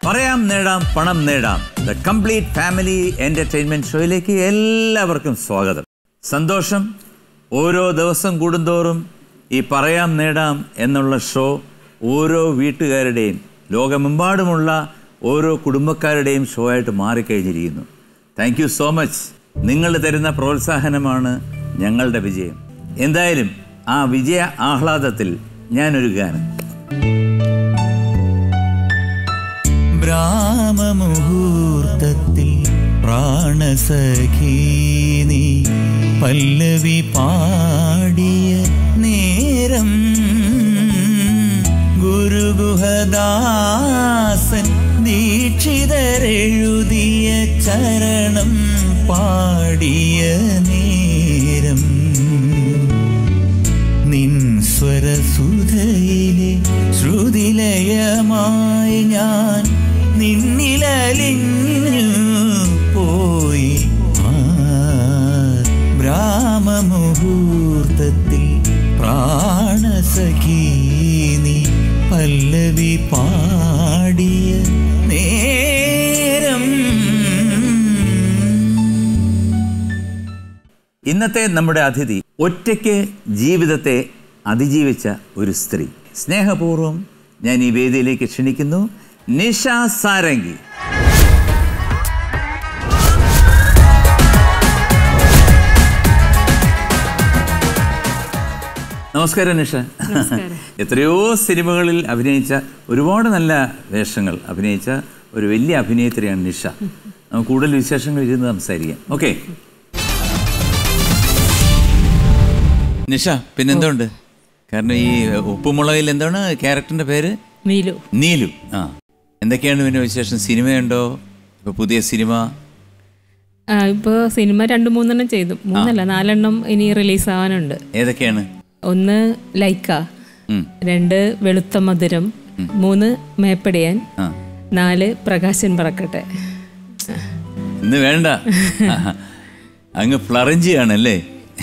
പറയാം നേടാം പണം നേടാം ദ കംപ്ലീറ്റ് ഫാമിലി എന്റർടൈൻമെന്റ് ഷോയിലേക്ക് എല്ലാവർക്കും സ്വാഗതം സന്തോഷം ഓരോ ദിവസം കൂടുന്തോറും ഈ പറയാം നേടാം എന്നുള്ള ഷോ ഓരോ വീട്ടുകാരുടെയും ലോകമെമ്പാടുമുള്ള ഓരോ കുടുംബക്കാരുടെയും ഷോ ആയിട്ട് മാറിക്കഴിഞ്ഞിരിക്കുന്നു താങ്ക് യു സോ മച്ച് നിങ്ങൾ തരുന്ന പ്രോത്സാഹനമാണ് ഞങ്ങളുടെ വിജയം എന്തായാലും ആ വിജയ ആഹ്ലാദത്തിൽ ഞാനൊരു ഗാനം ബ്രാഹ്മമുഹൂർത്തത്തിൽ പ്രാണസഖീനി പല്ലവി പാടിയ നേരം ഗുരുഗുഹദാസൻ ദീക്ഷിതരെഴുതിയ ചരണം പാടിയ നേരം നിൻ സ്വരസുധയിലെ ശ്രുതിലയമായി ഞാൻ നിന്നിലലിഞ്ഞു പോയി ആ ബ്രാഹ്മമുഹൂർത്തത്തിൽ പ്രാണസഖീനി പല്ലവി പാടിയ നേരം ഇന്നത്തെ നമ്മുടെ അതിഥി ഒറ്റയ്ക്ക് ജീവിതത്തെ അതിജീവിച്ച ഒരു സ്ത്രീ സ്നേഹപൂർവ്വം ഞാൻ ഈ വേദിയിലേക്ക് ക്ഷണിക്കുന്നു നിഷ സാരംഗി നമസ്കാരം നിഷ എത്രയോ സിനിമകളിൽ അഭിനയിച്ച ഒരുപാട് നല്ല വേഷങ്ങൾ അഭിനയിച്ച ഒരു വലിയ അഭിനേത്രിയാണ് നിഷ നമുക്ക് കൂടുതൽ വിശേഷങ്ങൾ ഇരുന്ന് സംസാരിക്കാം ഓക്കെ നിഷ പിന്നെന്തുണ്ട് കാരണം ഈ ഉപ്പുമുളകിൽ എന്താണ് ക്യാരക്ടറിന്റെ പേര് നീലു നീലു ആ എന്തൊക്കെയാണ് പിന്നെ വിശേഷം സിനിമയുണ്ടോ ഇപ്പൊ പുതിയ സിനിമ ആ ഇപ്പോൾ സിനിമ രണ്ട് മൂന്നെണ്ണം ചെയ്തു മൂന്നല്ല നാലെണ്ണം ഇനി റിലീസ് ആവാനുണ്ട് ഏതൊക്കെയാണ് ഒന്ന് ലൈക്ക ഉം. രണ്ട് വെളുത്ത മധുരം മൂന്ന് മേപ്പടിയാൻ ആ നാല് പ്രകാശൻ പറക്കട്ടെ ഇന്ന് വേണ്ട അങ്ങ് ഫ്ലറഞ്ചിയാണല്ലേ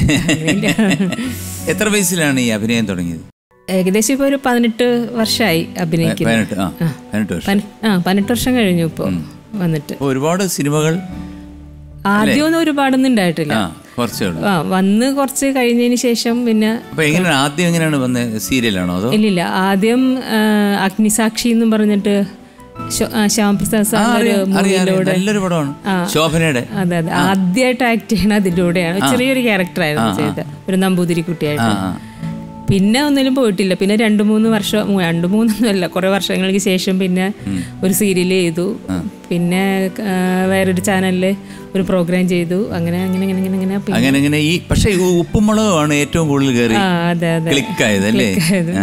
എത്ര വയസ്സിലാണ് ഈ അഭിനയം തുടങ്ങിയത് ഏകദേശം ഇപ്പോൾ ഒരു പതിനെട്ട് വർഷമായി അഭിനയിക്കുന്നു പതിനെട്ട് ആ പതിനെട്ട് വർഷം പന- ആ പതിനെട്ട് വർഷം കഴിഞ്ഞു ഇപ്പോൾ വന്നിട്ട് അപ്പോൾ ഒരുപാട് സിനിമകൾ ആദ്യമൊന്നും ഒരുപാടൊന്നും ഉണ്ടായിട്ടില്ല ആ കുറച്ചേ ഉള്ളൂ ആ വന്ന് കുറച്ച് കഴിഞ്ഞതിന് ശേഷം പിന്നെ അപ്പൊ എങ്ങനെയാണ് ആദ്യം എങ്ങനെയാണ് വന്നത് സീരിയലാണോ അതോ ഇല്ലില്ല ആദ്യം ആ, അഗ്നിസാക്ഷി എന്നും പറഞ്ഞിട്ട് ശോ- ആ, ശ്യാമപ്രസാദ് സാറിന്റെ ഒരു അറിയാം, അറിയാം. മൂവിയിലൂടെ നല്ലൊരു പടമാണ് ശോഭനയുടെ അതെ അതെ ആദ്യമായിട്ട് ആക്ട് ചെയ്യണ അതിലൂടെയാണ് ചെറിയൊരു ക്യാരക്ടറായിരുന്നു ചെയ്തത് ഒരു നമ്പൂതിരി കുട്ടിയായിട്ട് ആ. പിന്നെ ഒന്നിലും പോയിട്ടില്ല പിന്നെ രണ്ട് മൂന്ന് വർഷം മൂ- രണ്ട് മൂന്നൊന്നും അല്ല കുറെ വർഷങ്ങൾക്ക് ശേഷം പിന്നെ ഒരു സീരിയൽ ചെയ്തു പിന്നെ ആ, വേറൊരു ചാനലില് ഒരു പ്രോഗ്രാം ചെയ്തു അങ്ങനെ അങ്ങനെ അങ്ങനെ അങ്ങനെ അങ്ങനെ പിന്നെ- അങ്ങനെ അങ്ങനെ ഈ പക്ഷേ ഈ ഉപ്പുമുളകാണ് ഏറ്റവും കൂടുതൽ കയറി ആ അതെ അതെ ക്ലിക്കായത് അല്ലേ ആ.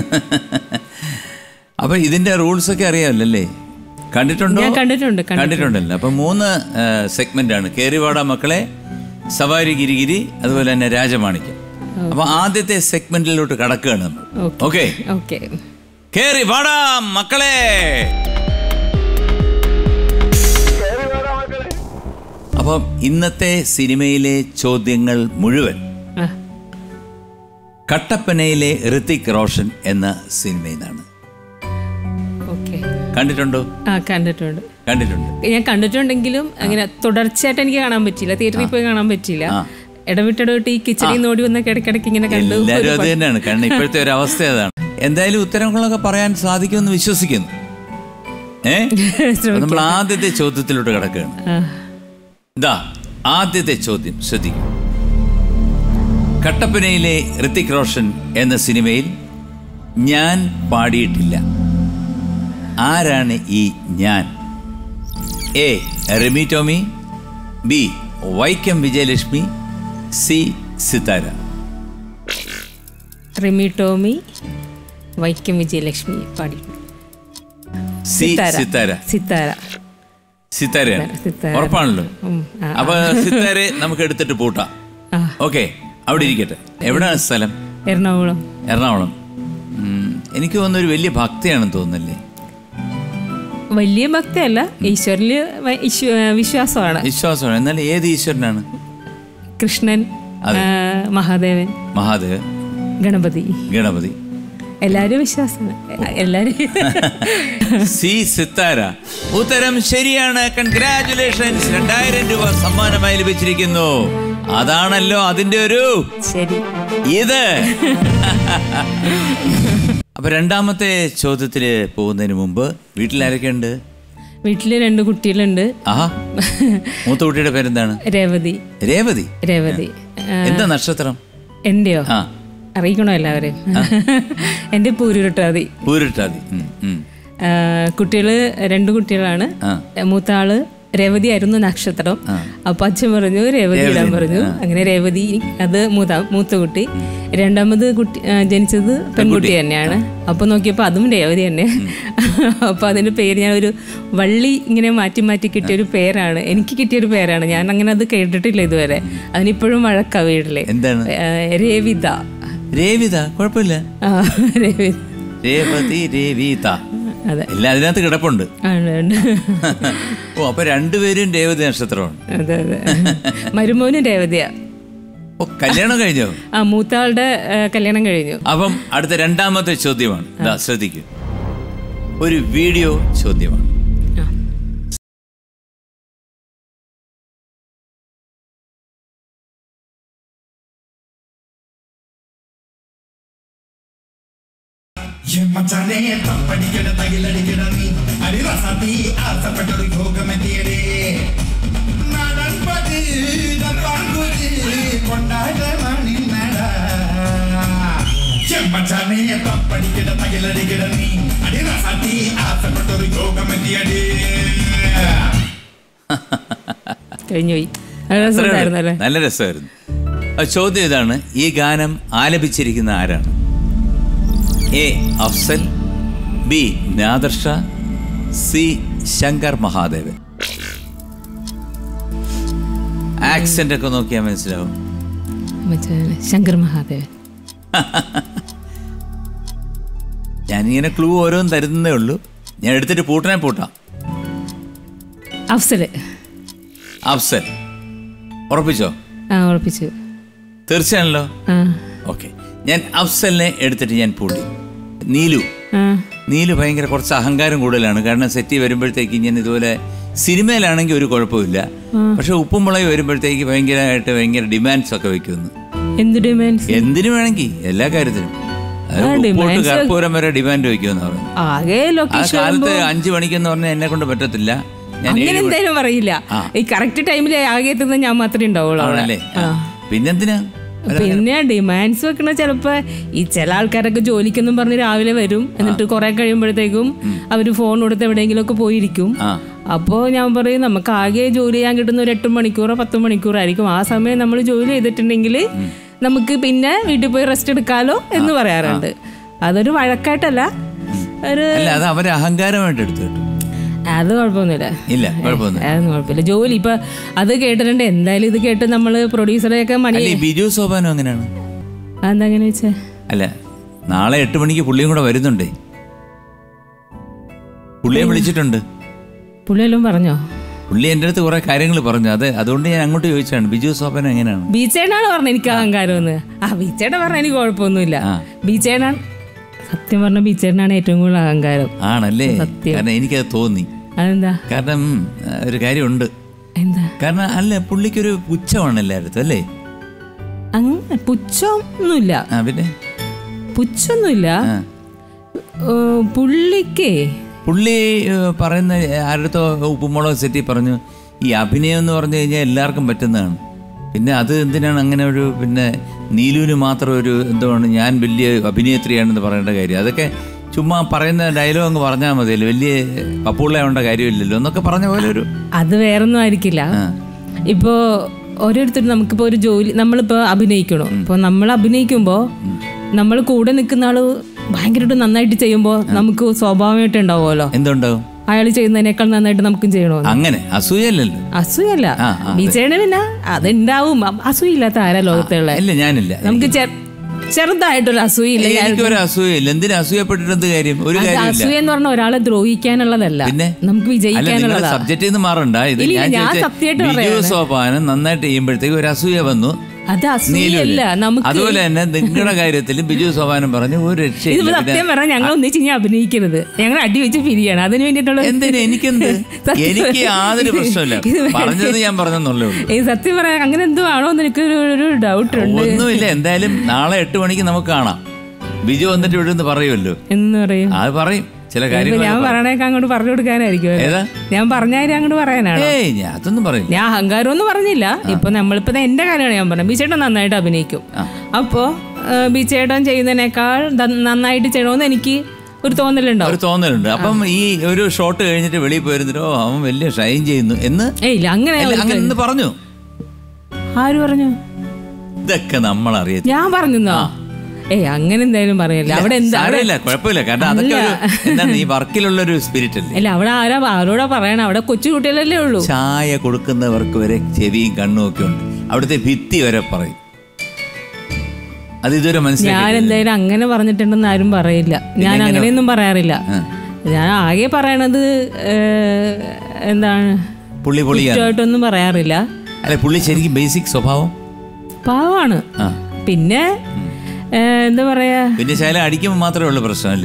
അപ്പൊ ഇതിന്റെ റൂൾസ് ഒക്കെ അറിയാമല്ലേ കണ്ടിട്ടുണ്ടോ ഞാൻ കണ്ടിട്ടുണ്ട് കണ്ടിട്ടുണ്ട്. കണ്ടിട്ടുണ്ടല്ലോ അപ്പൊ മൂന്ന് സെഗ്മെന്റ് ആണ് കേറിവാട മക്കളെ സവാരി ഗിരിഗിരി അതുപോലെ തന്നെ രാജമാണിക്യം അപ്പൊ ആദ്യത്തെ സെഗ്മെന്റിലോട്ട് കടക്കുകയാണ് നമ്മൾ ഓക്കെ ഓക്കെ കേറി വാടാ മക്കളെ അപ്പം ഇന്നത്തെ സിനിമയിലെ ചോദ്യങ്ങൾ മുഴുവൻ ആ കട്ടപ്പനയിലെ ഋത്തിക് റോഷൻ എന്ന സിനിമയിൽ നിന്നാണ് ഓക്കെ കണ്ടിട്ടുണ്ടോ ആ കണ്ടിട്ടുണ്ട് കണ്ടിട്ടുണ്ട് ഞാൻ കണ്ടിട്ടുണ്ടെങ്കിലും അങ്ങനെ തുടർച്ചയായിട്ട് എനിക്ക് കാണാൻ പറ്റില്ല തിയേറ്ററിൽ പോയി കാണാൻ പറ്റില്ല ഇടവിട്ടിടവിട്ട് ഈ കിച്ചടിയിൽ നോടി വന്നൊക്കെ ഇടയ്ക്കിടയ്ക്ക് ഇങ്ങനെ കണ്ടു എല്ലാവരും അത് തന്നെയാണ് കാരണം ഇപ്പോഴത്തെ ഒരു അവസ്ഥ അതാണ് എന്തായാലും ഉത്തരങ്ങളൊക്കെ പറയാൻ സാധിക്കുമെന്ന് വിശ്വസിക്കുന്നു ഏ അപ്പൊ നമ്മൾ ആദ്യത്തെ ചോദ്യത്തിലോട്ട് കിടക്കുകയാണ് ആ, ഇതാ ആദ്യത്തെ ചോദ്യം ശ്രദ്ധിക്കും കട്ടപ്പനയിലെ ഋത്തിക് റോഷൻ എന്ന സിനിമയിൽ ഞാൻ പാടിയിട്ടില്ല ആരാണ് ഈ ഞാൻ A Rimi Tomy B Vaikom Vijayalakshmi C Sithara Rimi Tomy Vaikom Vijayalakshmi പാടി സി സിതാര സിത്താര സിതാരയാണ് സിത്താര. ഉറപ്പാണല്ലോ ഉം, ആ, അപ്പൊ സിത്താരെ നമുക്ക് എടുത്തിട്ട് പൂട്ടാം ആ. ഓക്കെ അവിടെ ഇരിക്കട്ടെ എവിടെയാണ് സ്ഥലം എറണാകുളം എറണാകുളം ഉം, എനിക്ക് തോന്നുന്ന ഒരു വലിയ ഭക്തിയാണെന്ന് തോന്നുന്നല്ലേ വലിയ ഭക്തിയല്ല ഈശ്വരനില് വ- ഈശ്വ- വിശ്വാസമാണ് വിശ്വാസമാണ് എന്നാൽ ഏത് ഈശ്വരനാണ് കൃഷ്ണൻ ആ, മഹാദേവൻ മഹാദേവൻ ഗണപതി ഗണപതി എല്ലാരും വിശ്വാസമാണ് എല്ലാരും സി സിത്താര ഉത്തരം ശരിയാണ് കൺഗ്രാറ്റുലേഷൻസ് രണ്ടായിരം രൂപ സമ്മാനമായി ലഭിച്ചിരിക്കുന്നു അതാണല്ലോ അതിന്റെ ഒരു ശരി ഇത് അപ്പൊ രണ്ടാമത്തെ ചോദ്യത്തില് പോകുന്നതിന് മുമ്പ് വീട്ടിലാരൊക്കെ ഉണ്ട് വീട്ടില് രണ്ട് കുട്ടികളുണ്ട് ആഹാ മൂത്ത കുട്ടിയുടെ പേരെന്താണ് രേവതി രേവതി രേവതി ആ, എന്താ നക്ഷത്രം എന്റെയോ ആ അറിയിക്കണോ എല്ലാവരെയും എന്റെ പൂരുരുട്ടാതി പൂരിട്ടാതി ഉം, ഉം. കുട്ടികള് രണ്ട് കുട്ടികളാണ് ആ. മൂത്ത ആള് രേവതി ആയിരുന്നു നക്ഷത്രം അപ്പൊ അച്ഛൻ പറഞ്ഞു രേവതി ഇടാൻ പറഞ്ഞു അങ്ങനെ രേവതി അത് മൂത്ത മൂത്ത കുട്ടി രണ്ടാമത് കുട്ടി ആ, ജനിച്ചത് പെൺകുട്ടി തന്നെയാണ് അപ്പൊ നോക്കിയപ്പോ അതും രേവതി തന്നെ അപ്പൊ അതിന്റെ പേര് ഞാൻ ഒരു വള്ളി ഇങ്ങനെ മാറ്റി മാറ്റി കിട്ടിയ ഒരു പേരാണ് എനിക്ക് കിട്ടിയൊരു പേരാണ് ഞാൻ അങ്ങനെ അത് കേട്ടിട്ടില്ല ഇതുവരെ അതിനിപ്പോഴും വഴക്കാ വീട്ടില് എന്താണ് ആ, രേവിത രേവിത കുഴപ്പമില്ല ആ രേവിത രേവതി രേവിത അതെ എല്ലാം അതിനകത്ത് കിടപ്പുണ്ട് ആണ് ഉണ്ട്. ഓ അപ്പൊ രണ്ടുപേരും രേവതി നക്ഷത്രമാണ് അതെ അതെ മരുമോനും രേവതിയാ ഓ കല്യാണം കഴിഞ്ഞോ ആ മൂത്താളുടെ ആ, കല്യാണം കഴിഞ്ഞു അപ്പം അടുത്ത രണ്ടാമത്തെ ചോദ്യമാണ് ദാ ശ്രദ്ധിക്കൂ ഒരു വീഡിയോ ചോദ്യമാണ് ആ. മച്ചാനെ തപ്പടിക്കട തകിലടിക്കട നീ അരിറസതി ആസപ്പെട്ടൊരു യോഗമെത്തിയടേ നടൻ പതി പങ്കുതി കൊണ്ടാടമണി നട മച്ചാനെ തപ്പടിക്കട തകിലടിക്കട നീ അരിറസതി ആസപ്പെട്ടൊരു യോഗമെത്തിയടേ കഴിഞ്ഞു പോയി നല്ല രസമുണ്ടായിരുന്നു അല്ലേ നല്ല രസമായിരുന്നു ആ ചോദ്യം ഇതാണ് ഈ ഗാനം ആലപിച്ചിരിക്കുന്ന ആരാണ് A Afsal B Nadirsha C Shankar Mahadevan accent ഒക്കെ നോക്കിയാൽ മനസ്സിലാവും മച്ചാനെ, ശങ്കർ മഹാദേവൻ ഞാനിങ്ങനെ ക്ലൂ ഓരോന്ന് തരുന്നേ ഉള്ളൂ ഞാൻ എടുത്തിട്ട് പൂട്ടനെ പൂട്ടാം അഫ്സല് അഫ്സൽ ഉറപ്പിച്ചോ ആ ഉറപ്പിച്ചു തീർച്ചയാണല്ലോ ആ ഓക്കെ ഞാൻ അഫ്സലിനെ എടുത്തിട്ട് ഞാൻ പൂട്ടി നീലു ആ നീല് ഭയങ്കര കുറച്ച് അഹങ്കാരം കൂടുതലാണ് കാരണം സെറ്റി വരുമ്പോഴത്തേക്ക് ഞാൻ ഇതുപോലെ സിനിമയിലാണെങ്കിൽ ഒരു കുഴപ്പമില്ല പക്ഷെ ഉപ്പും മുളക് വരുമ്പോഴത്തേക്ക് ഭയങ്കരമായിട്ട് ഭയങ്കര ഡിമാൻഡ്സ് ഒക്കെ വെക്കുന്നു എന്ത് ഡിമാൻഡ്സ് എന്തിനു വേണമെങ്കിൽ എല്ലാ കാര്യത്തിനും അത് ആ, ഉപ്പോട്ട് demands- കർപ്പൂരം വരെ ഡിമാൻഡ് വെക്കുമെന്ന് പറഞ്ഞു ആകെ ആ ലൊക്കേഷൻ കാലത്ത് അഞ്ചു മണിക്കെന്ന് പറഞ്ഞാൽ എന്നെ കൊണ്ട് പറ്റത്തില്ല ഞാൻ അങ്ങനെ ഏഴ് മണി- എന്തായാലും പറയില്ല ഈ കറക്റ്റ് ടൈമിൽ ആകെ എത്തുന്ന ഞാൻ മാത്രമേ ഉണ്ടാവുള്ളൂ അവിടെ ആണല്ലേ ആ. പിന്നെന്തിനാ പിന്നെ ഡിമാൻഡ്സ് വെക്കണ ചിലപ്പോ ഈ ചില ആൾക്കാരൊക്കെ ജോലിക്കൊന്നും പറഞ്ഞ് രാവിലെ വരും എന്നിട്ട് കുറെ കഴിയുമ്പോഴത്തേക്കും അവര് ഫോൺ കൊടുത്ത് എവിടെയെങ്കിലും ഒക്കെ പോയിരിക്കും ആ അപ്പോൾ ഞാൻ പറയും നമുക്ക് ആകെ ജോലി ചെയ്യാൻ കിട്ടുന്ന ഒരു എട്ട് മണിക്കൂറോ പത്ത് മണിക്കൂറോ ആയിരിക്കും ആ സമയം നമ്മൾ ജോലി ചെയ്തിട്ടുണ്ടെങ്കിൽ നമുക്ക് പിന്നെ വീട്ടിൽ പോയി റെസ്റ്റ് എടുക്കാലോ എന്ന് പറയാറുണ്ട് അതൊരു വഴക്കായിട്ടല്ല ഒരു അല്ല അത് അവരെ അഹങ്കാരമായിട്ട് എടുത്തു കേട്ടോ അത് കുഴപ്പമൊന്നുമില്ല ഇല്ല കുഴപ്പമൊന്നും അതൊന്നും കുഴപ്പമില്ല ജോലി ഇപ്പൊ അത് കേട്ടിട്ടുണ്ട് എന്തായാലും ഇത് കേട്ട് നമ്മള് പ്രൊഡ്യൂസറെയൊക്കെ മണി അല്ല ഈ ബിജു സോപാനം അങ്ങനെയാണ് അതെന്താ അങ്ങനെ വെച്ചേ അല്ല നാളെ എട്ട് മണിക്ക് പുള്ളിയും കൂടെ വരുന്നുണ്ടേ പുള്ളിയെ വിളിച്ചിട്ടുണ്ട് പുള്ളിയെല്ലാം പറഞ്ഞോ പുള്ളി എൻ്റെ അടുത്ത് കുറെ കാര്യങ്ങൾ പറഞ്ഞു അത് അതുകൊണ്ട് ഞാൻ അങ്ങോട്ട് ചോദിച്ചാണ് ബിജു സോപാനം എങ്ങനെയാണ് ബീച്ചേനാണ് പറഞ്ഞത് എനിക്ക് അഹങ്കാരം എന്ന് ആ ബീച്ചേട്ട പറഞ്ഞ എനിക്ക് കുഴപ്പമൊന്നുമില്ല ആ. ബീച്ചേനാണ് സത്യം പറഞ്ഞ ബീച്ചേട്ടനാണ് ഏറ്റവും കൂടുതൽ അഹങ്കാരം ആണല്ലേ സത്യം. കാരണം എനിക്കത് തോന്നി അതെന്താ കാരണം ആ, ഒരു കാര്യമുണ്ട് എന്താ കാരണം അല്ല പുള്ളിക്കൊരു പുച്ഛമാണ് എല്ലായിടത്തും അല്ലേ അങ്ങ പുച്ഛമൊന്നുമില്ല ആ പിന്നെ പുച്ഛമൊന്നുമില്ല ആ. ഏ, പുള്ളിക്കേ പുള്ളി ഏ, പറയുന്ന ആരുടെ ഉപ്പുമുളക് സെറ്റി പറഞ്ഞു ഈ അഭിനയം എന്ന് പറഞ്ഞു കഴിഞ്ഞാൽ എല്ലാവർക്കും പറ്റുന്നതാണ് പിന്നെ അത് എന്തിനാണ് അങ്ങനെ ഒരു പിന്നെ നീലുവിന് മാത്രം ഒരു എന്തുകൊണ്ട് ഞാൻ വലിയ അഭിനേത്രിയാണെന്ന് പറയേണ്ട കാര്യം അതൊക്കെ ചുമ്മാ പറയുന്ന ഡയലോഗ് അങ്ങ് പറഞ്ഞാൽ മതിയല്ലോ വലിയ പപ്പുള്ളയാവേണ്ട കാര്യമില്ലല്ലോ എന്നൊക്കെ പറഞ്ഞ പോലെ ഒരു അത് വേറൊന്നും ആയിരിക്കില്ല ഇപ്പോ ഓരോരുത്തരും നമുക്കിപ്പോ ഒരു ജോലി നമ്മളിപ്പോ അഭിനയിക്കണു ഇപ്പൊ നമ്മൾ അഭിനയിക്കുമ്പോ നമ്മൾ കൂടെ നിൽക്കുന്ന ആള് ഭയങ്കരമായിട്ട് നന്നായിട്ട് ചെയ്യുമ്പോ നമുക്ക് സ്വാഭാവികമായിട്ട് ഉണ്ടാവുമല്ലോ എന്തുണ്ടാവും അയാൾ ചെയ്യുന്നതിനേക്കാൾ നന്നായിട്ട് നമുക്കും ചെയ്യണോ അങ്ങനെ അസൂയല്ലല്ലോ അസൂയല്ല ആ, ആ, ബീച്ചേണ് പിന്നെ അതുണ്ടാവും അ- അസൂയില്ലാത്ത ആരാ ലോകത്തുള്ള ഇല്ല ഞാനില്ല നമുക്ക് ചെ- ചെറുതായിട്ടൊരു അസൂയില്ല എനിക്കൊരു അസൂയയില്ല എന്തിനു അസൂയപ്പെട്ടിട്ട് എന്ത് കാര്യം ഒരു അത് കാര്യമില്ല അസൂയ എന്ന് പറഞ്ഞ ഒരാളെ ദ്രോഹിക്കാനുള്ളതല്ല പിന്നെ? നമുക്ക് അല്ല നിങ്ങളുടെ വിജയിക്കാനുള്ളതാ സബ്ജക്റ്റിൽ നിന്ന് മാറണ്ട ഇത് ഇല്ല, ഞാൻ ഞാൻ ചോദിച്ചത് സത്യമായിട്ട് ബിജു പറയാണ്. സോപാനം നന്നായിട്ട് ചെയ്യുമ്പോഴത്തേക്ക് ഒരു അസൂയ വന്നു അത് അസൂയല്ല നമുക്ക് അതുപോലെ തന്നെ നിങ്ങളുടെ കാര്യത്തിലും ബിജു സോപാനം പറഞ്ഞു ഒരു രക്ഷയില്ല ഇതിപ്പോ പിന്നെ സത്യം പറഞ്ഞാൽ ഞങ്ങൾ ഒന്നിച്ച് ഇനി അഭിനയിക്കരുത് ഞങ്ങൾ അടി വെച്ച് പിരിയാണ് അതിന് വേണ്ടിയിട്ടുള്ള എന്തിന് എനിക്കെന്ത് സത്യം എനിക്ക് യാതൊരു ഇത് പ്രശ്നമില്ല ഇത് പറഞ്ഞത് ഞാൻ പറഞ്ഞെന്നുള്ളേ ഉള്ളൂ ഈ സത്യം പറയാൻ അങ്ങനെ എന്തോ ആണോ എന്ന് എനിക്ക് ഒരു- ഒരു ഡൗട്ട് ഉണ്ട് ഒന്നുമില്ല എന്തായാലും നാളെ എട്ട് മണിക്ക് നമുക്ക് കാണാം ബിജു വന്നിട്ട് ഇവിടെ നിന്ന് പറയുമല്ലോ എന്ന് പറയും അത് പറയും ചില ഇപ്പൊ കാര്യങ്ങൾ ഞാൻ പറയണേക്ക് അങ്ങോട്ട് പറഞ്ഞു കൊടുക്കാനായിരിക്കും ഏതാ? ഞാൻ പറഞ്ഞാലും അങ്ങോട്ട് പറയാനാണ് ഏയ് ഞാൻ അതൊന്നും പറയില്ല ഞാൻ അഹങ്കാരം ഒന്നും പറഞ്ഞില്ല ഇപ്പൊ നമ്മളിപ്പോ ദേ എന്റെ കാര്യമാണ് ഞാൻ പറഞ്ഞത് ബീച്ചേട്ടൻ നന്നായിട്ട് അഭിനയിക്കും അപ്പോ ബീച്ചേട്ടൻ ചെയ്യുന്നതിനേക്കാൾ ന- നന്നായിട്ട് ചെയ്യണമെന്ന് എനിക്ക് ഒരു തോന്നലുണ്ടാവും ഒരു തോന്നലുണ്ട് അപ്പം ഈ ഒരു ഷോട്ട് കഴിഞ്ഞിട്ട് വെളിയിൽ പോയിരുന്നിട്ടോ അവൻ വലിയ ഷൈൻ ചെയ്യുന്നു എന്ന് ഏയ് ഇല്ല അങ്ങനെ അല്ല, അങ്ങനെ ഇന്ന് പറഞ്ഞു ആര് പറഞ്ഞു ഇതൊക്കെ നമ്മൾ അറിയാം ഞാൻ പറഞ്ഞോ ഏയ് അങ്ങനെ എന്തായാലും പറയല്ല അവിടെ എന്താ അവിടെ സാരമില്ല കുഴപ്പമില്ല കാരണം അതൊക്കെ ഒരു എന്താണ് ഈ വർക്കിലുള്ള ഒരു സ്പിരിറ്റ് അല്ലേ അല്ല അവിടെ ആരാ ആരോടാ പറയണ അവിടെ കൊച്ചു കുട്ടികളല്ലേ ഉള്ളൂ ചായ കൊടുക്കുന്നവർക്ക് വരെ ചെവിയും കണ്ണും ഒക്കെ ഉണ്ട് അവിടുത്തെ ഭിത്തി വരെ പറയും അത് ഇതുവരെ ഞാൻ മനസ്സിലാക്കി എന്തായാലും അങ്ങനെ പറഞ്ഞിട്ടുണ്ടെന്ന് ആരും പറയില്ല ഞാൻ അങ്ങനെയൊന്നും പറയാറില്ല ഞാൻ ആകെ പറയണത് ഏഹ്, എന്താണ് പുള്ളി പൊളിയാണ് കുറ്റമായിട്ടൊന്നും പറയാറില്ല അല്ലെ പുള്ളി ശരിക്കും ബേസിക് സ്വഭാവം പാവാണ് ആ പിന്നെ ഏഹ്, എന്താ പറയാ പിന്നെ ശൈല അടിക്കുമ്പോൾ മാത്രമേ ഉള്ളൂ പ്രശ്നമല്ലേ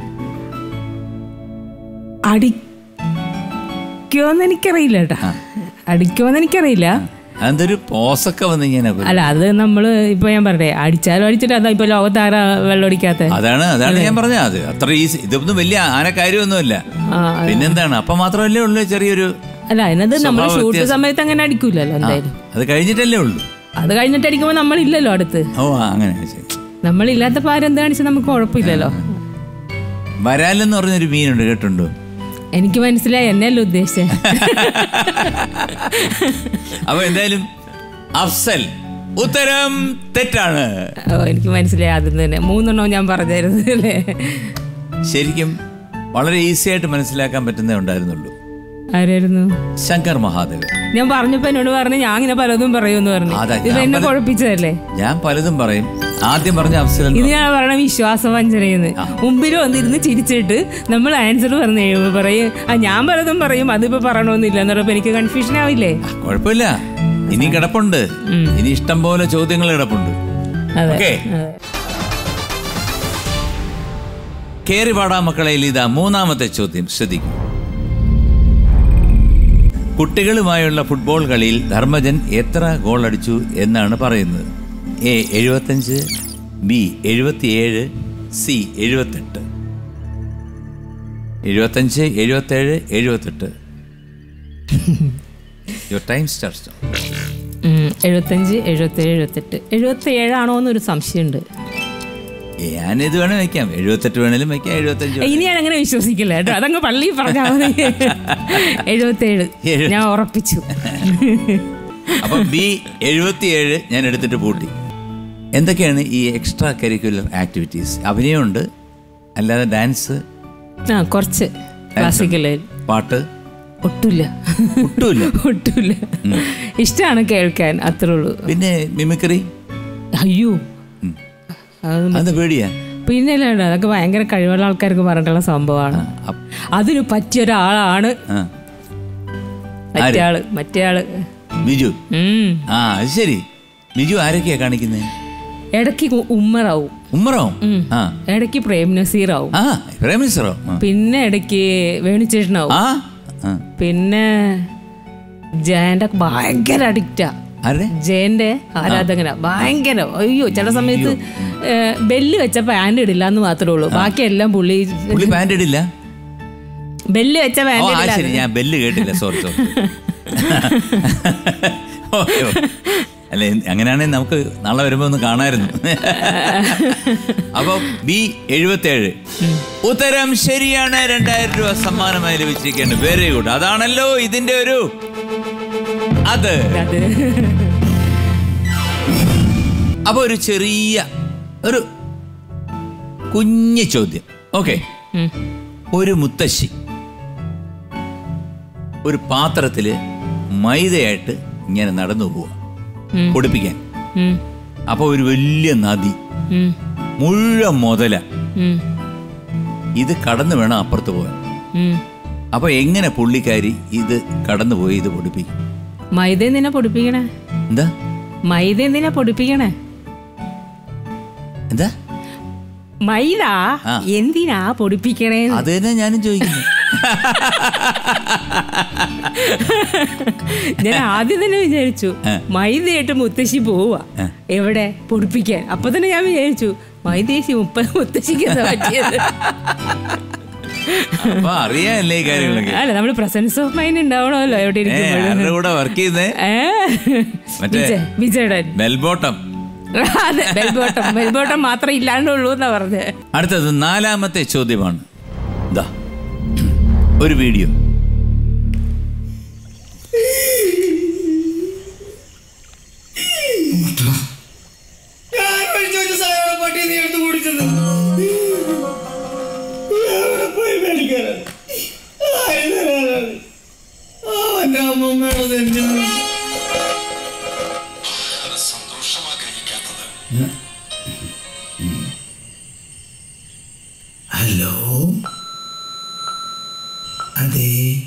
അടിക്കുമെന്ന് എനിക്കറിയില്ല കേട്ടാ അടിക്കുമെന്ന് എനിക്കറിയില്ല അതെന്തൊരു പോസൊക്കെ വന്ന് ഇങ്ങനെ വരും. അല്ല അത് നമ്മള് ഇപ്പൊ ഞാൻ പറയട്ടെ അടിച്ചാലും അടിച്ചിട്ട് അതാ ഇപ്പൊ ലോകത്ത് ആരാ വെള്ളം അടിക്കാത്ത അതാണ് അതാണ് ഞാൻ പറഞ്ഞത് അത് അത്ര ഈസി ഇതൊന്നും വലിയ ആന കാര്യമൊന്നുമില്ല ആ, പിന്നെന്താണ് അപ്പൊ മാത്രമല്ലേ ഉള്ളൂ ചെറിയൊരു അല്ല അതിനത് നമ്മൾ സ്വഭാവ ഷൂട്ട് വ്യത്യാസം. സമയത്ത് അങ്ങനെ അടിക്കൂലല്ലോ എന്തായാലും അത് കഴിഞ്ഞിട്ടല്ലേ ഉള്ളൂ അത് കഴിഞ്ഞിട്ട് അടിക്കുമ്പോൾ നമ്മളില്ലല്ലോ അടുത്ത് ഓ ആ, അങ്ങനെ ശരി നമ്മളില്ലാത്ത പാരം എന്ത് കാണിച്ചാൽ നമുക്ക് കുഴപ്പമില്ലല്ലോ വരാലെന്ന് പറഞ്ഞൊരു മീനുണ്ട് കേട്ടുണ്ടോ എനിക്ക് മനസ്സിലായി എന്നെയല്ല ഉദ്ദേശിച്ചത് അപ്പൊ എന്തായാലും അഫ്സൽ ഉത്തരം തെറ്റാണ് ഓ എനിക്ക് മനസ്സിലായി ആദ്യം തന്നെ മൂന്നെണ്ണവും ഞാൻ പറഞ്ഞായിരുന്നു അല്ലേ ശരിക്കും വളരെ ഈസി ആയിട്ട് മനസ്സിലാക്കാൻ പറ്റുന്നേ ഉണ്ടായിരുന്നുള്ളൂ ആരായിരുന്നു ശങ്കർ മഹാദേവൻ ഞാൻ പറഞ്ഞപ്പോ എന്നോട് പറഞ്ഞു ഞാൻ ഇങ്ങനെ പലതും പറയുമെന്ന് പറഞ്ഞു അതാ ഇത് ഞാൻ എന്നെ പല- കുഴപ്പിച്ചതല്ലേ ഞാൻ പലതും പറയും ആദ്യം പറഞ്ഞ അഫ്സൽ എന്ന് ഇത് പറഞ്ഞു. ഞാൻ പറയണ വിശ്വാസവഞ്ചനയെന്ന് മുമ്പിൽ വന്നിരുന്ന് ചിരിച്ചിട്ട് നമ്മൾ ആൻസർ പറഞ്ഞു കഴിയുമ്പോൾ പറയും ആ ഞാൻ പലതും പറയും അതിപ്പോ പറയണമെന്നില്ല എന്ന് പറയുമ്പോ എനിക്ക് കൺഫ്യൂഷൻ ആവില്ലേ ആ, കുഴപ്പമില്ല ഇനി കിടപ്പുണ്ട് ഇനി ഇഷ്ടം പോലെ ചോദ്യങ്ങൾ കിടപ്പുണ്ട് അതെ ഓക്കെ അതെ കേറി പാടാ മക്കളയിൽ ഇതാ മൂന്നാമത്തെ ചോദ്യം ശ്രദ്ധിക്കും കുട്ടികളുമായുള്ള ഫുട്ബോൾ കളിയിൽ ധർമ്മജൻ എത്ര ഗോൾ അടിച്ചു എന്നാണ് പറയുന്നത് എ എഴുപത്തഞ്ച് ബി എഴുപത്തിയേഴ് സി എഴുപത്തെട്ട് എഴുപത്തഞ്ച് എഴുപത്തേഴ് എഴുപത്തെട്ട് യുവർ ടൈം സ്റ്റാർട്ട് ഉം, എഴുപത്തഞ്ച് എഴുപത്തേഴ് എഴുപത്തെട്ട് എഴുപത്തി ഏഴാണോ എന്നൊരു സംശയമുണ്ട് ഞാനിത് വേണേൽ വയ്ക്കാം എഴുപത്തെട്ട് വേണേലും വയ്ക്കാം എഴുപത്തഞ്ച് ഏയ്, ഇനി ഞാൻ അങ്ങനെ വിശ്വസിക്കില്ല കേട്ടോ അതങ്ങ് പള്ളി പറഞ്ഞാൽ മതി എഴുപത്തേഴ് എഴു- ഞാൻ ഉറപ്പിച്ചു അപ്പൊ ബി എഴുപത്തിയേഴ് ഞാൻ എടുത്തിട്ട് പൂട്ടി എന്തൊക്കെയാണ് ഈ എക്സ്ട്രാ കരിക്കുലർ ആക്ടിവിറ്റീസ് അഭിനയമുണ്ട് അല്ലാതെ ഡാൻസ് ആ കുറച്ച് ക്ലാസിക്കല് പാട്ട് ഒട്ടുമില്ല ഒട്ടുമില്ല ഒട്ടുമില്ല ഇഷ്ടമാണ് കേൾക്കാൻ അത്രേ ഉള്ളൂ പിന്നെ മിമിക്രി അയ്യോ അത് അത് പേടിയാ പിന്നെ അല്ലാണ്ട് അതൊക്കെ ഭയങ്കര കഴിവുള്ള ആൾക്കാർക്ക് പറഞ്ഞിട്ടുള്ള സംഭവമാണ് അപ്പ്- അതിന് പറ്റിയ ഒരാളാണ് ആ. മറ്റേ ആള് മറ്റേ ആള് ബിജു ഉം. ആ അത് ശരി ബിജു ആരൊക്കെയാ കാണിക്കുന്നത് ഇടയ്ക്ക് ഉ- ഉമ്മറാവും ഉമ്മറോ ആ ഇടയ്ക്ക് പ്രേം നസീറാവും ആ പ്രേമിസറോ ആ. പിന്നെ ഇടയ്ക്ക് വേണുചേട്ടനാവും ആ ആ. പിന്നെ ജയന്റെ ഭയങ്കര അഡിക്റ്റാ ആരുടെ ജയന്റെ ആരാധകന ഭയങ്കര അയ്യോ ചില സമയത്ത് ഏ, ബെല്ല് വെച്ച പാൻറ് ഇടില്ല എന്ന് മാത്രമേ ഉള്ളൂ ബാക്കിയെല്ലാം പുള്ളി പുള്ളി പാൻറ് ഇടില്ല ബെല്ല് വെച്ച ഓ പാൻറ് ആ ഇടില്ല ശരി ഞാൻ ബെല്ല് കേട്ടില്ല സോറി സോറി ഓക്കെ ഓക്കെ. അല്ല എന്ത്- അങ്ങനെയാണെങ്കിൽ നമുക്ക് നാളെ വരുമ്പോ ഒന്ന് കാണായിരുന്നു അപ്പൊ ബി എഴുപത്തേഴ് ഉത്തരം ശരിയാണ് രണ്ടായിരം രൂപ സമ്മാനമായി ലഭിച്ചിരിക്കേണ്ടത് വെരി ഗുഡ് അതാണല്ലോ ഇതിന്റെ ഒരു അത് അത് അപ്പൊ ഒരു ചെറിയ ഒരു കുഞ്ഞു ചോദ്യം ഓക്കെ ഉം. ഒരു മുത്തശ്ശി ഒരു പാത്രത്തില് മൈദയായിട്ട് ഇങ്ങനെ നടന്നു പോവുക ഉം. പൊടിപ്പിക്കാൻ ഉം. അപ്പൊ ഒരു വലിയ നദി ഉം. മുഴുവൻ മുതല ഉം. ഇത് കടന്നു വേണം അപ്പുറത്ത് പോകാൻ ഉം. അപ്പൊ എങ്ങനെ പുള്ളിക്കാരി ഇത് കടന്നു പോയി ഇത് പൊടിപ്പിക്കും മൈദ നിന്നെ പൊടിപ്പിക്കണേ എന്താ മൈദ എന്തിനാ പൊടിപ്പിക്കണേ എന്താ മൈദ ആ. എന്തിനാ പൊടിപ്പിക്കണേ അത് തന്നെ ഞാനും ചോദിക്കുന്നു ഞാൻ ആദ്യം തന്നെ വിചാരിച്ചു ആ. മൈദയായിട്ട് മുത്തശ്ശി പോവാ ആ. എവിടെ പൊടിപ്പിക്കാൻ അപ്പൊ തന്നെ ഞാൻ വിചാരിച്ചു മൈദേശി മുപ്പ മുത്തശ്ശിക്ക് എന്താ പറ്റിയത് അപ്പൊ അറിയാല്ലേ ഈ കാര്യങ്ങളൊക്കെ അല്ല നമ്മള് പ്രസൻസ് ഓഫ് മൈൻഡ് ഉണ്ടാവണമല്ലോ എവിടെ ഏ ഇരിക്കുമ്പോഴും ആരുടെ കൂടെ വർക്ക് ചെയ്യുന്നേ ഏ? മറ്റേ- വിജയ് വിജയടൻ ബെൽബോട്ടം അതെ ബെൽബോട്ടം ബെൽബോട്ടം മാത്രം ഇല്ലാണ്ടുള്ളൂ എന്നാ പറഞ്ഞത് അടുത്തത് നാലാമത്തെ ചോദ്യമാണ് ദാ ഒരു വീഡിയോ ഞാൻ മേടിച്ചു വെച്ച സാധനമാണ് പട്ടി നീ എടുത്ത് കുടിച്ചത് എവിടെ പോയി മേടിക്കാനാ ആര് തരാനാണ് അവന്റെ അമ്മമ്മയുടെ തന്നെ ഹലോ അതെ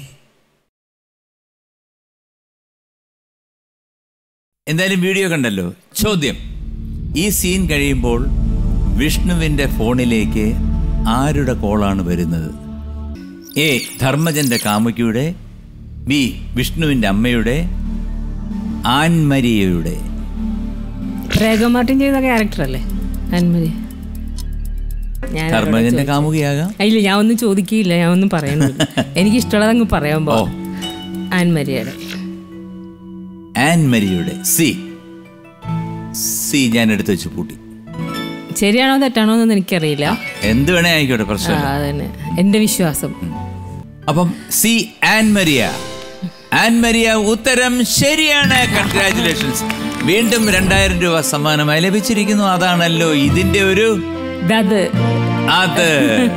എന്തായാലും വീഡിയോ കണ്ടല്ലോ ചോദ്യം ഈ സീൻ കഴിയുമ്പോൾ വിഷ്ണുവിൻ്റെ ഫോണിലേക്ക് ആരുടെ കോളാണ് വരുന്നത് എ ധർമ്മജന്റെ കാമുകിയുടെ ബി വിഷ്ണുവിൻ്റെ അമ്മയുടെ ആൻമരിയയുടെ രേഖ മാർട്ടിൻ ചെയ്ത ക്യാരക്ടർ അല്ലേ അൻമതി ഞാൻ അവരോട് ധർമ്മജന്റെ ചോദിച്ചു. കാമുകിയാകാം ഇല്ല ഞാൻ ഒന്നും ചോദിക്കില്ല ഞാൻ ഒന്നും പറയുന്നില്ല എനിക്ക് ഇഷ്ടമുള്ളത് അങ്ങ് പറയാൻ ഓ. പോവാം ആൻമരിയുടെ ആൻമരിയുടെ സി സി ഞാൻ എടുത്തു വെച്ച് പൂട്ടി ശരിയാണോ തെറ്റാണോ എന്നൊന്നും എനിക്കറിയില്ല എന്ത് വേണേ ആയിക്കോട്ടെ ആ പ്രശ്നം അതന്നെ എന്റെ വിശ്വാസം അപ്പം സി ആൻമരിയ ആൻമരിയ ഉത്തരം ശരിയാണ് കൺഗ്രാറ്റുലേഷൻസ് വീണ്ടും രണ്ടായിരം രൂപ സമ്മാനമായി ലഭിച്ചിരിക്കുന്നു അതാണല്ലോ ഇതിന്റെ ഒരു ദത് അത്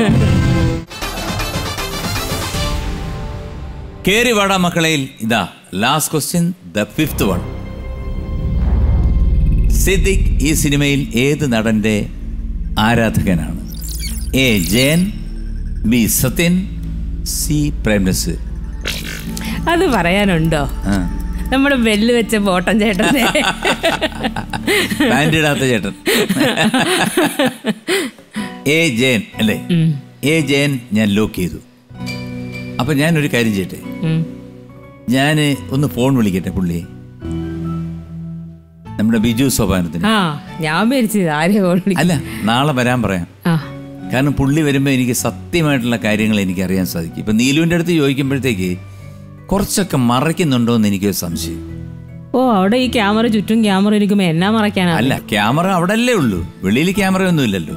കേറി വാട മക്കളയിൽ ഇതാ last question the fifth one Siddique ഈ സിനിമയിൽ ഏത് നടന്റെ ആരാധകനാണ് A Jayan B Sathyan C Prem Nazir അത് പറയാനുണ്ടോ ആ നമ്മുടെ ബെല്ല് വെച്ച ബോട്ടം ചേട്ടനെ പാൻറ് ഇടാത്ത ചേട്ടൻ എ ജയൻ അല്ലേ എ ജയൻ ഞാൻ ലോക്ക് ചെയ്തു അപ്പൊ ഞാൻ ഒരു കാര്യം ചെയ്യട്ടെ ഉം. ഞാൻ ഒന്ന് ഫോൺ വിളിക്കട്ടെ പുള്ളിയെ നമ്മുടെ ബിജു സോപാനത്തിന് ആ ഞാൻ മരിച്ചത് ആരെയോ വിളിക്കും അല്ല നാളെ വരാൻ പറയാം ആ കാരണം പുള്ളി വരുമ്പോൾ എനിക്ക് സത്യമായിട്ടുള്ള കാര്യങ്ങൾ എനിക്ക് അറിയാൻ സാധിക്കും ഇപ്പം നീലുവിൻ്റെ അടുത്ത് ചോദിക്കുമ്പോഴത്തേക്ക് കുറച്ചൊക്കെ മറയ്ക്കുന്നുണ്ടോ എന്ന് എനിക്കൊരു സംശയം ഓ അവിടെ ഈ ക്യാമറ ചുറ്റും ക്യാമറ ഇരിക്കുമ്പോ എന്നാ മറയ്ക്കാനാ അല്ല ക്യാമറ അവിടെ അല്ലേ ഉള്ളൂ വെളിയിൽ ക്യാമറയൊന്നും ഇല്ലല്ലോ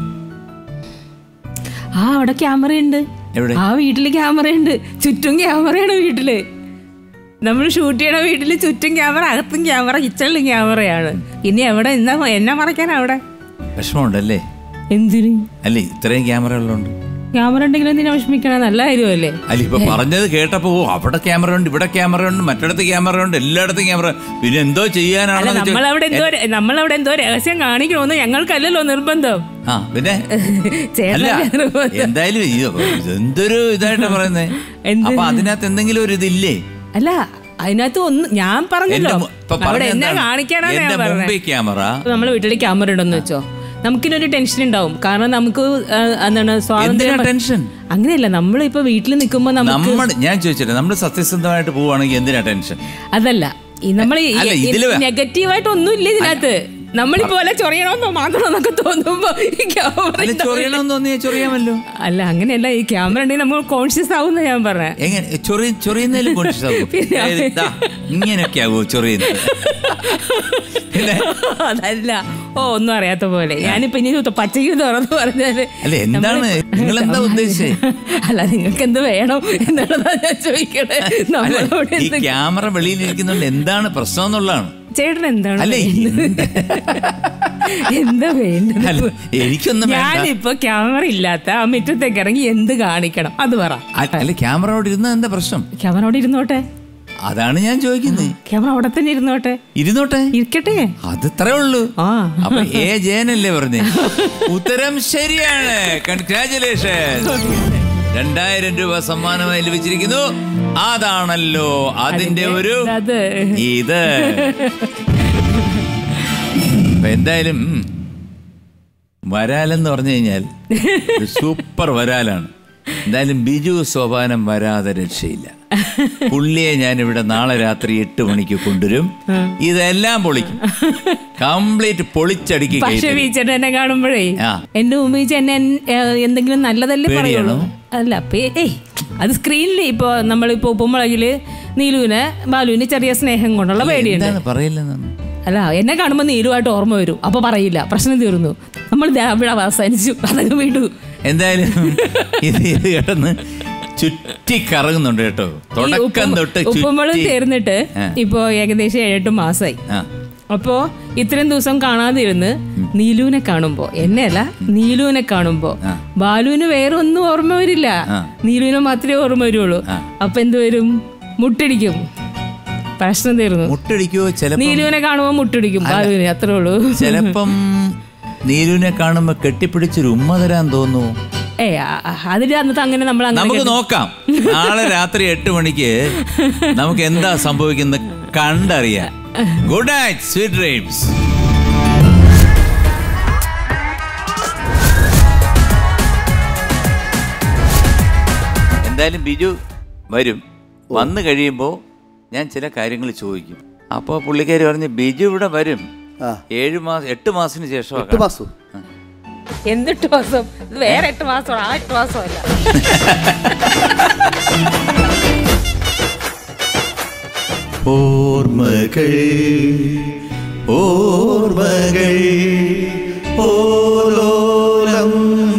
ആ അവിടെ ക്യാമറ ഉണ്ട് എവിടെ ആ വീട്ടില് ക്യാമറ ഉണ്ട് ചുറ്റും ക്യാമറയാണ് വീട്ടില് നമ്മൾ ഷൂട്ട് ചെയ്യണ വീട്ടില് ചുറ്റും ക്യാമറ അകത്തും ക്യാമറ കിച്ചണിലും ക്യാമറയാണ് ഇനി എവിടെ എന്നാ എന്നാ മറയ്ക്കാനാ അവിടെ വിഷമമുണ്ടല്ലേ എന്തിന് അല്ലേ ഇത്രയും ക്യാമറ ഉള്ളതുകൊണ്ട് ക്യാമറ ഉണ്ടെങ്കിൽ എന്തിനാ വിഷമിക്കണ നല്ല കാര്യമല്ലേ അല്ല ഇപ്പൊ പറഞ്ഞത് കേട്ടപ്പോ ഓ അവിടെ ക്യാമറ ഉണ്ട് ഇവിടെ ക്യാമറ ഉണ്ട് മറ്റിടത്ത് ക്യാമറ ഉണ്ട് എല്ലായിടത്തും ക്യാമറ പിന്നെ എന്തോ അല്ല ചെയ്യാനാണോ നമ്മളവിടെ എന്തോ നമ്മളവിടെ എന്തോ രഹസ്യം കാണിക്കണമെന്ന് ഞങ്ങൾക്കല്ലല്ലോ നിർബന്ധം ആ പിന്നെ അല്ല ചേട്ടനല്ലേ നിർബന്ധം എന്തായാലും ഇത് എന്തൊരു ഇതായിട്ട് പറയുന്നേ എന്ത്? അപ്പൊ അതിനകത്ത് എന്തെങ്കിലും ഒരു ഇതില്ലേ അല്ല അതിനകത്ത് ഒന്ന് ഞാൻ പറഞ്ഞല്ലോ എന്റെ മു- ഇപ്പൊ അവിടെ പറഞ്ഞത് എന്നാ എന്താണ്? കാണിക്കാനാണ് എന്റെ ഞാൻ പറഞ്ഞത് മുമ്പേ ക്യാമറ നമ്മളെ വീട്ടിൽ ക്യാമറ ഉണ്ടെന്ന് വെച്ചോ നമുക്കിനൊരു ടെൻഷൻ ഉണ്ടാവും കാരണം നമുക്ക് ആ, എന്താണ് എന്തിനാ സ്വാതന്ത്ര്യം ടെൻഷൻ അങ്ങനെയല്ല നമ്മളിപ്പോ വീട്ടിൽ നിൽക്കുമ്പോ നമുക്ക് നമ്മൾ ഞാൻ ചോദിച്ചിട്ട് നമ്മൾ സത്യസന്ധമായിട്ട് പോവുകയാണെങ്കിൽ എന്തിനാ ടെൻഷൻ അതല്ല ഈ നമ്മൾ അല്ല, ഇതില് വേ- നെഗറ്റീവായിട്ട് ഒന്നും ഇല്ല ഇതിനകത്ത് നമ്മളിപ്പോലെ ചൊറിയണമെന്നോ മാത്രമെന്നൊക്കെ തോന്നുമ്പോ ഈ ക്യാമറ അല്ല ചൊറിയണമെന്ന് തോന്നിയാ ചൊറിയാമല്ലോ അല്ല അങ്ങനെയല്ല ഈ ക്യാമറ ഉണ്ടെങ്കിൽ നമ്മൾ കോൺഷ്യസ് ആവുന്ന ഞാൻ പറഞ്ഞ എങ്ങനെ ചൊറി ചൊറിയുന്നതിലും കോൺഷ്യസ് ആകും പിന്നെ അതായത് ദാ, ഇങ്ങനെയൊക്കെ ആകുമോ ചൊറിയുന്നത് പിന്നെ അതല്ല ഓ ഒന്നും അറിയാത്ത പോലെ ഞാനിപ്പോ ഇനി തൊട്ട് പച്ചയ്ക്ക് തുറന്ന് പറഞ്ഞാല് അല്ല എന്താണ് നിങ്ങൾ എന്താ ഉദ്ദേശിച്ചേ അല്ല നിങ്ങൾക്ക് എന്ത് വേണം എന്നുള്ളതാ ഞാൻ ചോദിക്കണേ അല്ല നമ്മളോട് ഈ എന്ത് ക്യാമറ വെളിയിലിരിക്കുന്നുണ്ട് എന്താണ് പ്രശ്നം എന്നുള്ളതാണ് ചേട്ടൻ എന്താണ് അല്ല വേണ്ടത്? എന്താ വേണ്ടത് അല്ല എനിക്കൊന്നും വേണ്ട ഞാനിപ്പോ ക്യാമറ ഇല്ലാത്ത ആ മുറ്റത്തേക്ക് ഇറങ്ങി എന്ത് കാണിക്കണം അത് പറ അ- അല്ല ക്യാമറ അവിടെ ഇരുന്ന എന്താ പ്രശ്നം ക്യാമറ അവിടെ ഇരുന്നോട്ടെ അതാണ് ഞാൻ ചോദിക്കുന്നത് ക്യാമറ അവിടെ തന്നെ ഇരുന്നോട്ടെ ഇരുന്നോട്ടെ ഇരിക്കട്ടെ അത് ഇത്രേ ഉള്ളൂ ആ അപ്പൊ എ ജയനല്ലേ പറഞ്ഞേ ഉത്തരം ശരിയാണ് കൺഗ്രാചുലേഷൻ രണ്ടായിരം രൂപ സമ്മാനമായി ലഭിച്ചിരിക്കുന്നു അതാണല്ലോ അതിന്റെ ഒരു അത് ഇത് അപ്പൊ എന്തായാലും ഉം, വരാലെന്ന് പറഞ്ഞു കഴിഞ്ഞാൽ ഒരു സൂപ്പർ വരാലാണ് എന്തായാലും ബിജു സോപാനം വരാതെ രക്ഷയില്ല പുള്ളിയെ ഞാൻ ഇവിടെ നാളെ രാത്രി എട്ട് മണിക്ക് കൊണ്ടുവരും ഇതെല്ലാം പൊളിക്കും കംപ്ലീറ്റ് പൊളിച്ചടുക്കി പക്ഷെ കയറ്റും. വീച്ചേട്ടൻ എന്നെ കാണുമ്പോഴേ ആ. എന്റെ ഉമ്മീച്ച് എന്നെ എൻ- ഏ, എന്തെങ്കിലും നല്ലതല്ലേ പേടിയാണോ? പറയുള്ളൂ അല്ല പേ- ഏയ് അത് സ്ക്രീനിൽ ഇപ്പൊ നമ്മളിപ്പോ ഉപ്പുമുളകില് നീലുവിന് ബാലുവിന് ചെറിയ സ്നേഹം കൊണ്ടുള്ള പേടിയുണ്ട് എന്താണ് പറയില്ലെന്നു അല്ല എന്നെ കാണുമ്പോൾ നീലുവായിട്ട് ഓർമ്മ വരും അപ്പൊ പറയില്ല പ്രശ്നം തീർന്നു നമ്മൾ ദേ അവിടെ അവസാനിച്ചു അതങ്ങ് വിടൂ എന്തായാലും ഇത് ഇത് കിടന്ന് ചുറ്റി കറങ്ങുന്നുണ്ട് കേട്ടോ ഈ തുടക്കം ഉപ്പും- തൊട്ട് ഉപ്പുമുളക് ചുറ്റി തീർന്നിട്ട് ആ. ഇപ്പോ ഏകദേശം ഏഴെട്ട് മാസമായി ആ അപ്പോ ഇത്രയും ദിവസം കാണാതിരുന്ന് നീലുവിനെ കാണുമ്പോ എന്നെയല്ല നീലുവിനെ കാണുമ്പോ ബാലുവിന് വേറെ ഒന്നും ഓർമ്മ വരില്ല നീലുവിനെ മാത്രമേ ഓർമ്മ വരുള്ളൂ അപ്പൊ എന്ത് വരും മുട്ടടിക്കും പ്രശ്നം തീർന്നു മുട്ടടിക്കോ ചിലപ്പം നീലുവിനെ കാണുമ്പോ മുട്ടടിക്കും ബാലുവിനെ അത്രേ ഉള്ളൂ ചിലപ്പം നീലുവിനെ കാണുമ്പോ കെട്ടിപ്പിടിച്ചൊരു ഉമ്മ തരാൻ തോന്നുന്നു ഏ അതിൽ അന്നത്തെ അങ്ങനെ നമ്മൾ നമുക്ക് അങ്ങനെ നോക്കാം നാളെ രാത്രി എട്ട് മണിക്ക് നമുക്ക് എന്താ സംഭവിക്കുന്നത് കണ്ടറിയാം ഗുഡ് നൈറ്റ് സ്വീറ്റ് ഡ്രീംസ് എന്തായാലും ബിജു വരും വന്നു കഴിയുമ്പോൾ ഞാൻ ചില കാര്യങ്ങൾ ചോദിക്കും അപ്പോൾ പുള്ളിക്കാരി പറഞ്ഞ് ബിജു ഇവിടെ വരും ആ. ഏഴ് മാസം എട്ട് മാസത്തിന് ശേഷം എട്ട് മാസം എന്തെട്ട് മാസം ഇത് വേറെ എട്ട് മാസം ആ എട്ട് മാസമല്ല ഓർമ്മകൾ ഓർമ്മകൾ ഓലോലം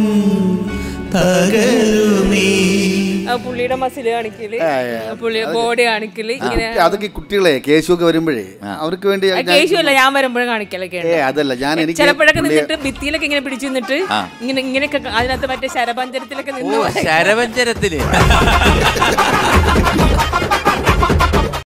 തകരുമീ ആ പുള്ളിയുടെ മസിൽ കാണിക്കല് ആ പുള്ളി ബോഡി കാണിക്കല് ഇങ്ങനെ അതൊക്കെ ഈ കുട്ടികളെ കേശുവൊക്കെ വരുമ്പോഴേ അവർക്ക് വേണ്ടി ആ ഞാൻ- കേശുവല്ല ഞാൻ വരുമ്പോഴും കാണിക്കലൊക്കെ ഏ അതല്ല ഞാൻ എനിക്ക് ചിലപ്പോഴൊക്കെ പുള്ളിയെ- നിന്നിട്ട് ഭിത്തിയിലൊക്കെ ഇങ്ങനെ പിടിച്ചു നിന്നിട്ട് ഇങ്ങനെ ഇങ്ങനെയൊക്കെ അതിനകത്ത് മറ്റേ ശരപഞ്ചരത്തിലൊക്കെ നിന്ന് ശരവഞ്ചരത്തില്